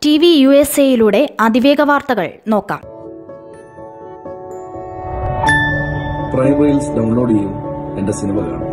T V U S എയിലൂടെ അതിവേഗ വാർത്തകൾ നോക്കാം പ്രൈം റീൽസ് ഡൗൺലോഡ് ചെയ്യൂ എന്റെ സിനിമ കാണും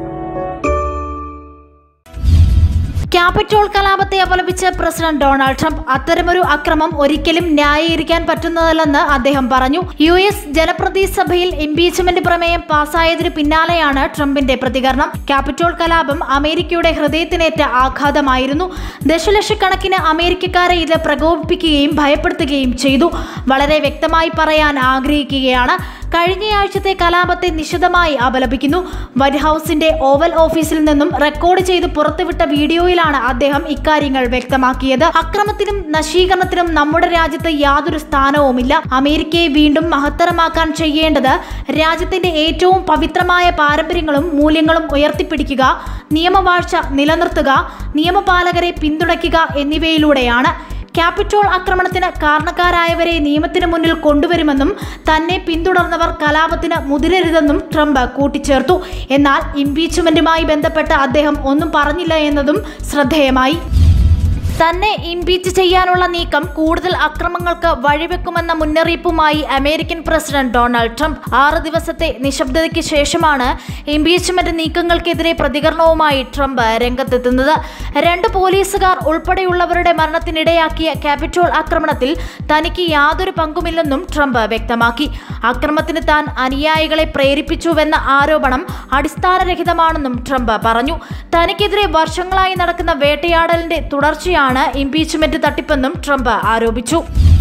ക്യാപിറ്റോൾ കലാപത്തെ അപലപിച്ച് പ്രസിഡന്റ് ഡൊണാൾഡ് ട്രംപ് അത്തരമൊരു അക്രമം ഒരിക്കലും ന്യായീകരിക്കാൻ പറ്റുന്നതല്ലെന്ന് അദ്ദേഹം പറഞ്ഞു യു എസ് ജനപ്രതി സഭയിൽ ഇംപീച്ച്മെന്റ് പ്രമേയം പാസായതിനു പിന്നാലെയാണ് ട്രംപിന്റെ പ്രതികരണം ക്യാപിറ്റോൾ കലാപം അമേരിക്കയുടെ ഹൃദയത്തിനേറ്റ ആഘാതമായിരുന്നു ദശലക്ഷക്കണക്കിന് അമേരിക്കക്കാരെ ഇത് പ്രകോപിപ്പിക്കുകയും ഭയപ്പെടുത്തുകയും ചെയ്തു വളരെ വ്യക്തമായി പറയാൻ ആഗ്രഹിക്കുകയാണ് കഴിഞ്ഞയാഴ്ചത്തെ കലാപത്തെ നിശിതമായി അപലപിക്കുന്നു വൈറ്റ് ഹൌസിന്റെ ഓവൽ ഓഫീസിൽ നിന്നും റെക്കോർഡ് ചെയ്ത് പുറത്തുവിട്ട വീഡിയോയിലാണ് അദ്ദേഹം ഇക്കാര്യങ്ങൾ വ്യക്തമാക്കിയത് അക്രമത്തിനും നശീകരണത്തിനും നമ്മുടെ രാജ്യത്ത് യാതൊരു സ്ഥാനവുമില്ല അമേരിക്കയെ വീണ്ടും മഹത്തരമാക്കാൻ ചെയ്യേണ്ടത് രാജ്യത്തിന്റെ ഏറ്റവും പവിത്രമായ പാരമ്പര്യങ്ങളും മൂല്യങ്ങളും ഉയർത്തിപ്പിടിക്കുക നിയമവാഴ്ച നിലനിർത്തുക നിയമപാലകരെ പിന്തുണയ്ക്കുക എന്നിവയിലൂടെയാണ് ക്യാപിറ്റോൾ ആക്രമണത്തിന് കാരണക്കാരായവരെ നിയമത്തിന് മുന്നിൽ കൊണ്ടുവരുമെന്നും തന്നെ പിന്തുടർന്നവർ കലാപത്തിന് മുതിരരുതെന്നും ട്രംപ് കൂട്ടിച്ചേർത്തു എന്നാൽ ഇംപീച്ച്മെന്റുമായി ബന്ധപ്പെട്ട് അദ്ദേഹം ഒന്നും പറഞ്ഞില്ല എന്നതും ശ്രദ്ധേയമായി തന്നെ ഇംപീച്ച് ചെയ്യാനുള്ള നീക്കം കൂടുതൽ അക്രമങ്ങൾക്ക് വഴിവെക്കുമെന്ന മുന്നറിയിപ്പുമായി അമേരിക്കൻ പ്രസിഡന്റ് ഡൊണാൾഡ് ട്രംപ് ആറ് ദിവസത്തെ നിശബ്ദതയ്ക്ക് ശേഷമാണ് ഇംപീച്ച്മെന്റ് നീക്കങ്ങൾക്കെതിരെ പ്രതികരണവുമായി ട്രംപ് രംഗത്തെത്തുന്നത് രണ്ട് പോലീസുകാർ ഉൾപ്പെടെയുള്ളവരുടെ മരണത്തിനിടയാക്കിയ ക്യാപിറ്റോൾ ആക്രമണത്തിൽ തനിക്ക് യാതൊരു പങ്കുമില്ലെന്നും ട്രംപ് വ്യക്തമാക്കി അക്രമത്തിന് താൻ അനുയായികളെ പ്രേരിപ്പിച്ചുവെന്ന ആരോപണം അടിസ്ഥാനരഹിതമാണെന്നും ട്രംപ് പറഞ്ഞു തനിക്കെതിരെ വർഷങ്ങളായി നടക്കുന്ന വേട്ടയാടലിന്റെ തുടർച്ചയാണ് ഇംപീച്ച്മെന്റ് തട്ടിപ്പെന്നും ട്രംപ് ആരോപിച്ചു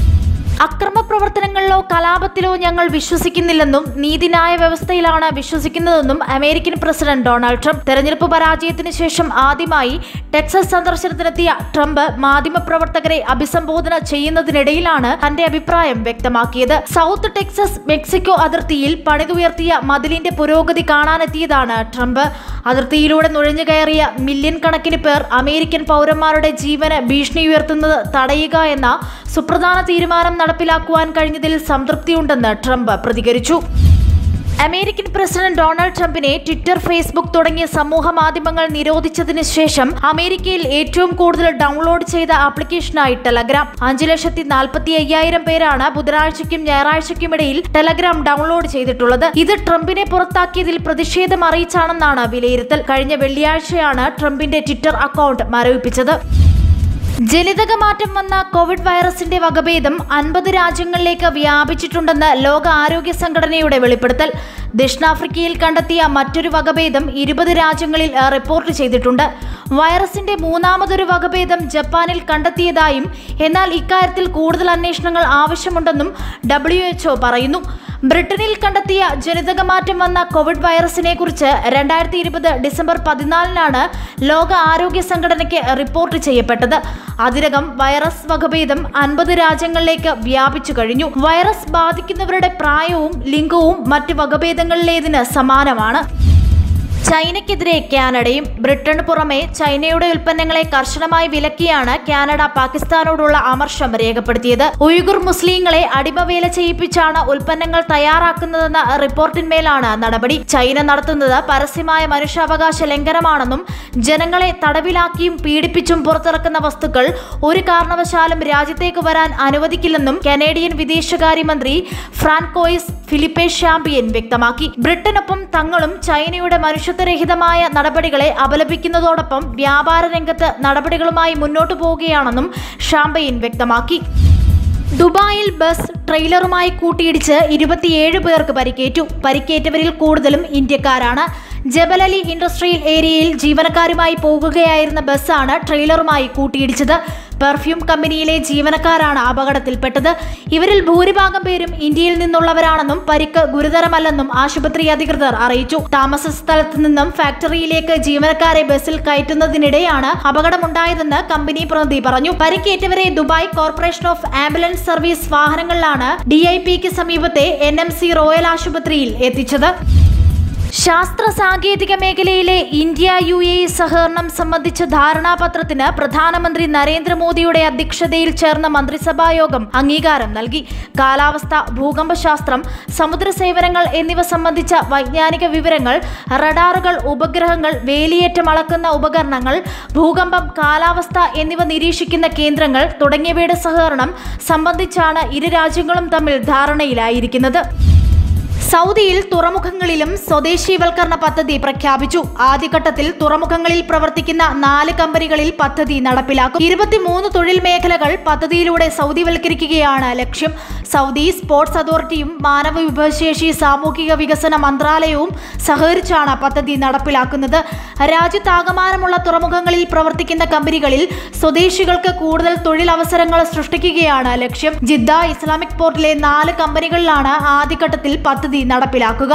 അക്രമ പ്രവർത്തനങ്ങളിലോ കലാപത്തിലോ ഞങ്ങൾ വിശ്വസിക്കുന്നില്ലെന്നും നീതിന്യായ വ്യവസ്ഥയിലാണ് വിശ്വസിക്കുന്നതെന്നും അമേരിക്കൻ പ്രസിഡന്റ് ഡൊണാൾഡ് ട്രംപ് തെരഞ്ഞെടുപ്പ് പരാജയത്തിന് ശേഷം ആദ്യമായി ടെക്സസ് സന്ദർശനത്തിനെത്തിയ ട്രംപ് മാധ്യമപ്രവർത്തകരെ അഭിസംബോധന ചെയ്യുന്നതിനിടയിലാണ് തന്റെ അഭിപ്രായം വ്യക്തമാക്കിയത് സൗത്ത് ടെക്സസ് മെക്സിക്കോ അതിർത്തിയിൽ പണിതുയർത്തിയ മതിലിന്റെ പുരോഗതി കാണാനെത്തിയതാണ് ട്രംപ് അതിർത്തിയിലൂടെ നുഴഞ്ഞു കയറിയ മില്യൺ കണക്കിന് പേർ അമേരിക്കൻ പൗരന്മാരുടെ ജീവന് ഭീഷണി ഉയർത്തുന്നത് തടയുക എന്ന സുപ്രധാന തീരുമാനം നടപ്പിലാക്കുവാൻ കഴിഞ്ഞതിൽ സംതൃപ്തിയുണ്ടെന്ന് ട്രംപ് പ്രതികരിച്ചു അമേരിക്കൻ പ്രസിഡന്റ് ഡൊണാൾഡ് ട്രംപിനെ ട്വിറ്റർ ഫേസ്ബുക്ക് തുടങ്ങിയ സമൂഹ മാധ്യമങ്ങൾ നിരോധിച്ചതിന് ശേഷം അമേരിക്കയിൽ ഏറ്റവും കൂടുതൽ ഡൗൺലോഡ് ചെയ്ത ആപ്ലിക്കേഷനായി ടെലഗ്രാം അഞ്ചു ലക്ഷത്തി നാൽപ്പത്തി അയ്യായിരം പേരാണ് ബുധനാഴ്ചയ്ക്കും ഞായറാഴ്ചയ്ക്കും ഇടയിൽ ടെലഗ്രാം ഡൗൺലോഡ് ചെയ്തിട്ടുള്ളത് ഇത് ട്രംപിനെ പുറത്താക്കിയതിൽ പ്രതിഷേധം അറിയിച്ചാണെന്നാണ് വിലയിരുത്തൽ കഴിഞ്ഞ വെള്ളിയാഴ്ചയാണ് ട്രംപിന്റെ ട്വിറ്റർ അക്കൗണ്ട് മരവിപ്പിച്ചത് ജനിതക മാറ്റം വന്ന കോവിഡ് വൈറസിന്റെ വകഭേദം അൻപത് രാജ്യങ്ങളിലേക്ക് വ്യാപിച്ചിട്ടുണ്ടെന്ന് ലോക ആരോഗ്യ സംഘടനയുടെ വെളിപ്പെടുത്തൽ ദക്ഷിണാഫ്രിക്കയിൽ കണ്ടെത്തിയ മറ്റൊരു വകഭേദം ഇരുപത് രാജ്യങ്ങളിൽ ഏഹ്, റിപ്പോർട്ട് ചെയ്തിട്ടുണ്ട് വൈറസിന്റെ മൂന്നാമതൊരു വകഭേദം ജപ്പാനിൽ കണ്ടെത്തിയതായും എന്നാൽ ഇക്കാര്യത്തിൽ കൂടുതൽ അന്വേഷണങ്ങൾ ആവശ്യമുണ്ടെന്നും ഡബ്ല്യു പറയുന്നു ബ്രിട്ടനിൽ കണ്ടെത്തിയ ജനിതക മാറ്റം വന്ന കോവിഡ് വൈറസിനെ കുറിച്ച് രണ്ടായിരത്തി ഇരുപത് ഡിസംബർ പതിനാലിനാണ് ലോക ആരോഗ്യ സംഘടനയ്ക്ക് റിപ്പോർട്ട് ചെയ്യപ്പെട്ടത് അതിനകം വൈറസ് വകഭേദം അൻപത് രാജ്യങ്ങളിലേക്ക് വ്യാപിച്ചു കഴിഞ്ഞു വൈറസ് ബാധിക്കുന്നവരുടെ പ്രായവും ലിംഗവും മറ്റ് വകഭേദങ്ങളിലേതിന് സമാനമാണ് ചൈനയ്ക്കെതിരെ കാനഡയും ബ്രിട്ടന് പുറമെ ചൈനയുടെ ഉൽപ്പന്നങ്ങളെ കർശനമായി വിലക്കിയാണ് കാനഡ പാകിസ്ഥാനോടുള്ള അമർഷം രേഖപ്പെടുത്തിയത് ഉയ്ഗുർ മുസ്ലിങ്ങളെ അടിമവേല ചെയ്യിപ്പിച്ചാണ് ഉൽപ്പന്നങ്ങൾ തയ്യാറാക്കുന്നതെന്ന റിപ്പോർട്ടിന്മേലാണ് നടപടി ചൈന നടത്തുന്നത് പരസ്യമായ മനുഷ്യാവകാശ ലംഘനമാണെന്നും ജനങ്ങളെ തടവിലാക്കിയും പീഡിപ്പിച്ചും പുറത്തിറക്കുന്ന വസ്തുക്കൾ ഒരു കാരണവശാലും രാജ്യത്തേക്ക് വരാൻ അനുവദിക്കില്ലെന്നും കനേഡിയൻ വിദേശകാര്യമന്ത്രി ഫ്രാൻകോയിസ് ഫിലിപ്പെ ഷാമ്പിയൻ വ്യക്തമാക്കി ബ്രിട്ടനൊപ്പം തങ്ങളും ചൈനയുടെ മനുഷ്യത്വരഹിതമായ നടപടികളെ അപലപിക്കുന്നതോടൊപ്പം വ്യാപാര രംഗത്ത് നടപടികളുമായി മുന്നോട്ടു പോവുകയാണെന്നും ഷാമ്പയിൻ വ്യക്തമാക്കി ദുബായിൽ ബസ് ട്രെയിലറുമായി കൂട്ടിയിടിച്ച് ഇരുപത്തിയേഴ് പേർക്ക് പരിക്കേറ്റു പരിക്കേറ്റവരിൽ കൂടുതലും ഇന്ത്യക്കാരാണ് ജബലലി ഇൻഡസ്ട്രിയൽ ഏരിയയിൽ ജീവനക്കാരുമായി പോകുകയായിരുന്ന ബസ്സാണ് ട്രെയിലറുമായി കൂട്ടിയിടിച്ചത് പെർഫ്യൂം കമ്പനിയിലെ ജീവനക്കാരാണ് അപകടത്തിൽപ്പെട്ടത് ഇവരിൽ ഭൂരിഭാഗം പേരും ഇന്ത്യയിൽ നിന്നുള്ളവരാണെന്നും പരിക്ക് ഗുരുതരമല്ലെന്നും ആശുപത്രി അധികൃതർ അറിയിച്ചു താമസ സ്ഥലത്ത് നിന്നും ഫാക്ടറിയിലേക്ക് ജീവനക്കാരെ ബസ്സിൽ കയറ്റുന്നതിനിടെയാണ് അപകടമുണ്ടായതെന്ന് കമ്പനി പ്രതിനിധി പറഞ്ഞു പരിക്കേറ്റവരെ Dubai corporation of ambulance service വാഹനങ്ങളിലാണ് ഡി ഐ പിക്ക് സമീപത്തെ എൻ എം സി റോയൽ ആശുപത്രിയിൽ എത്തിച്ചത് ശാസ്ത്ര സാങ്കേതിക മേഖലയിലെ ഇന്ത്യ യു എ ഇ സഹകരണം സംബന്ധിച്ച ധാരണാപത്രത്തിന് പ്രധാനമന്ത്രി നരേന്ദ്രമോദിയുടെ അധ്യക്ഷതയിൽ ചേർന്ന മന്ത്രിസഭാ യോഗം അംഗീകാരം നൽകി കാലാവസ്ഥ ഭൂകമ്പശാസ്ത്രം സമുദ്ര സേവനങ്ങൾ എന്നിവ സംബന്ധിച്ച വൈജ്ഞാനിക വിവരങ്ങൾ റഡാറുകൾ ഉപഗ്രഹങ്ങൾ വേലിയേറ്റം അളക്കുന്ന ഉപകരണങ്ങൾ ഭൂകമ്പം കാലാവസ്ഥ എന്നിവ നിരീക്ഷിക്കുന്ന കേന്ദ്രങ്ങൾ തുടങ്ങിയവയുടെ സഹകരണം സംബന്ധിച്ചാണ് ഇരു രാജ്യങ്ങളും തമ്മിൽ ധാരണയിലായിരിക്കുന്നത് സൗദിയിൽ തുറമുഖങ്ങളിലും സ്വദേശീവൽക്കരണ പദ്ധതി പ്രഖ്യാപിച്ചു ആദ്യഘട്ടത്തിൽ തുറമുഖങ്ങളിൽ പ്രവർത്തിക്കുന്ന നാല് കമ്പനികളിൽ പദ്ധതി നടപ്പിലാക്കും ഇരുപത്തിമൂന്ന് തൊഴിൽ മേഖലകൾ പദ്ധതിയിലൂടെ സൗദിവൽക്കരിക്കുകയാണ് ലക്ഷ്യം സൗദി സ്പോർട്സ് അതോറിറ്റിയും മാനവ വിഭവശേഷി സാമൂഹിക വികസന മന്ത്രാലയവും സഹകരിച്ചാണ് പദ്ധതി നടപ്പിലാക്കുന്നത് രാജ്യത്താകമാനമുള്ള തുറമുഖങ്ങളിൽ പ്രവർത്തിക്കുന്ന കമ്പനികളിൽ സ്വദേശികൾക്ക് കൂടുതൽ തൊഴിലവസരങ്ങൾ സൃഷ്ടിക്കുകയാണ് ലക്ഷ്യം ജിദ്ദ ഇസ്ലാമിക് പോർട്ടിലെ നാല് കമ്പനികളിലാണ് ആദ്യഘട്ടത്തിൽ പദ്ധതി നടപ്പിലാക്കുക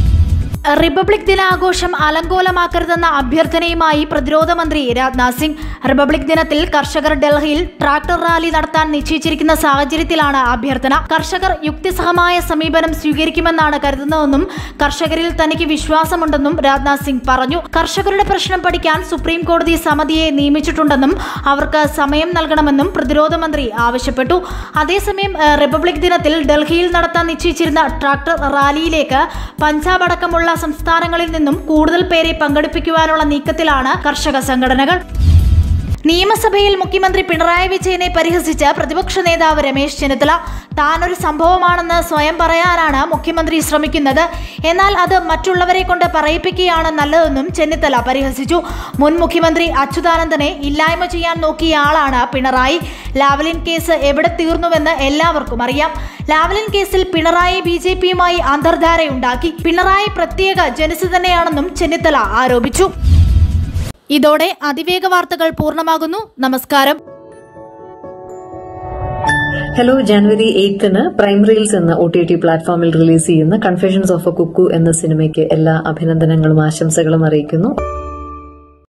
റിപ്പബ്ലിക് ദിനാഘോഷം അലങ്കോലമാക്കരുതെന്ന അഭ്യർത്ഥനയുമായി പ്രതിരോധ മന്ത്രി രാജ്നാഥ് സിംഗ് റിപ്പബ്ലിക് ദിനത്തിൽ കർഷകർ ഡൽഹിയിൽ ട്രാക്ടർ റാലി നടത്താൻ നിശ്ചയിച്ചിരിക്കുന്ന സാഹചര്യത്തിലാണ് അഭ്യർത്ഥന കർഷകർ യുക്തിസഹമായ സമീപനം സ്വീകരിക്കുമെന്നാണ് കരുതുന്നതെന്നും കർഷകരിൽ തനിക്ക് വിശ്വാസമുണ്ടെന്നും രാജ്നാഥ് സിംഗ് പറഞ്ഞു കർഷകരുടെ പ്രശ്നം പഠിക്കാൻ സുപ്രീം കോടതി സമിതിയെ നിയമിച്ചിട്ടുണ്ടെന്നും അവർക്ക് സമയം നൽകണമെന്നും പ്രതിരോധ മന്ത്രി ആവശ്യപ്പെട്ടു അതേസമയം ഏഹ്, റിപ്പബ്ലിക് ദിനത്തിൽ ഡൽഹിയിൽ നടത്താൻ നിശ്ചയിച്ചിരുന്ന ട്രാക്ടർ റാലിയിലേക്ക് പഞ്ചാബ് അടക്കമുള്ള സംസ്ഥാനങ്ങളിൽ നിന്നും കൂടുതൽ പേരെ പങ്കെടുപ്പിക്കുവാനുള്ള നീക്കത്തിലാണ് കർഷക സംഘടനകൾ നിയമസഭയിൽ മുഖ്യമന്ത്രി പിണറായി വിജയനെ പരിഹസിച്ച് പ്രതിപക്ഷ നേതാവ് രമേശ് ചെന്നിത്തല താനൊരു സംഭവമാണെന്ന് സ്വയം പറയാനാണ് മുഖ്യമന്ത്രി ശ്രമിക്കുന്നത് എന്നാൽ അത് മറ്റുള്ളവരെ കൊണ്ട് പറയിപ്പിക്കുകയാണ് നല്ലതെന്നും ചെന്നിത്തല പരിഹസിച്ചു മുൻ മുഖ്യമന്ത്രി അച്യുതാനന്ദനെ ഇല്ലായ്മ ചെയ്യാൻ നോക്കിയ ആളാണ് പിണറായി ലാവലിൻ കേസ് എവിടെ തീർന്നുവെന്ന് എല്ലാവർക്കും അറിയാം ലാവലിൻ കേസിൽ പിണറായി ബി ജെ പിയുമായി അന്തർധാരയുണ്ടാക്കി പിണറായി പ്രത്യേക ജനസി തന്നെയാണെന്നും ചെന്നിത്തല ആരോപിച്ചു ഇതോടെ അതിവേഗ വാർത്തകൾ പൂർണ്ണമാകുന്നു നമസ്കാരം ഹലോ ജാനുവരി എയ്ത്തിന് പ്രൈം റീൽസ് എന്ന ഒ ടി ടി പ്ലാറ്റ്ഫോമിൽ റിലീസ് ചെയ്യുന്ന കൺഫെഷൻസ് ഓഫ് എ കുക്കു എന്ന സിനിമയ്ക്ക് എല്ലാ അഭിനന്ദനങ്ങളും ആശംസകളും അറിയിക്കുന്നു